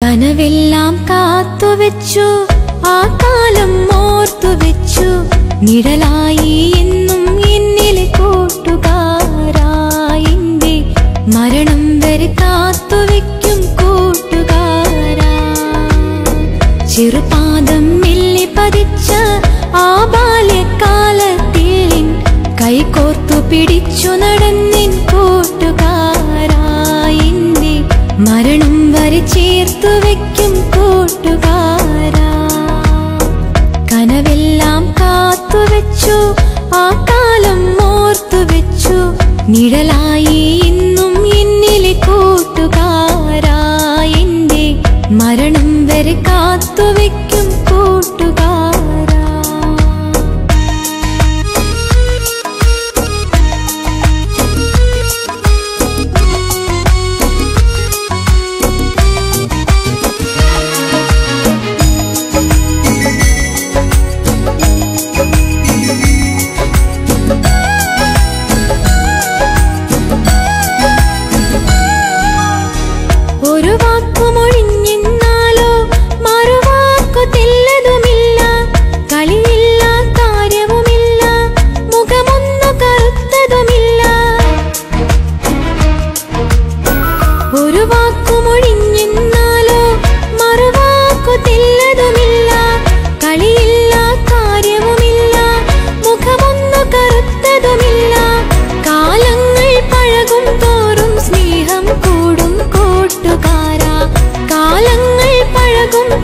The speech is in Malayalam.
കനവെല്ലാം കാത്തുവെച്ചു ആ കാലം ഓർത്തു വെച്ചു നിഴലായി എന്നും എന്നിലെ കൂട്ടുകാരായിന്റെ മരണം വരെ കാത്തുവെക്കും കൂട്ടുകാരാ ചെറുപാദം മെല്ലി പതിച്ച ആ ബാല്യകാലത്തിൽ കൈകോർത്തു പിടിച്ചു നടന്നിൻ കൂട്ടുകാരായിന്റെ മരണം വരെ ചേർത്തു വെക്കും കൂട്ടുകാരാ കനവെല്ലാം കാത്തുവെച്ചു ആ കാലം ഓർത്തു വെച്ചു നിഴലായി ഇന്നും എന്നിലെ കൂട്ടുകാരായിന്റെ മരണം വരെ കാത്തുവെക്കും കൂട്ടുകാരാ ഒരു വാക്കുമൊഴിഞ്ഞെന്നാലോ മറുവാക്കു തെല്ലതുമില്ല കളിയില്ല കാര്യവുമില്ല മുഖമൊന്നു കറുത്തതുമില്ല ഒരു വാക്കുമൊഴിഞ്ഞെന്നാലോ മറുവാക്കു തെല്ലതുമില്ല കളിയില്ല കാര്യവുമില്ല മുഖമൊന്നു കറുത്തതുമില്ല കാലങ്ങൾ പഴകും തോറും സ്നേഹം കൂടും കൂട്ടുകാരാ കാലങ്ങൾ പഴകും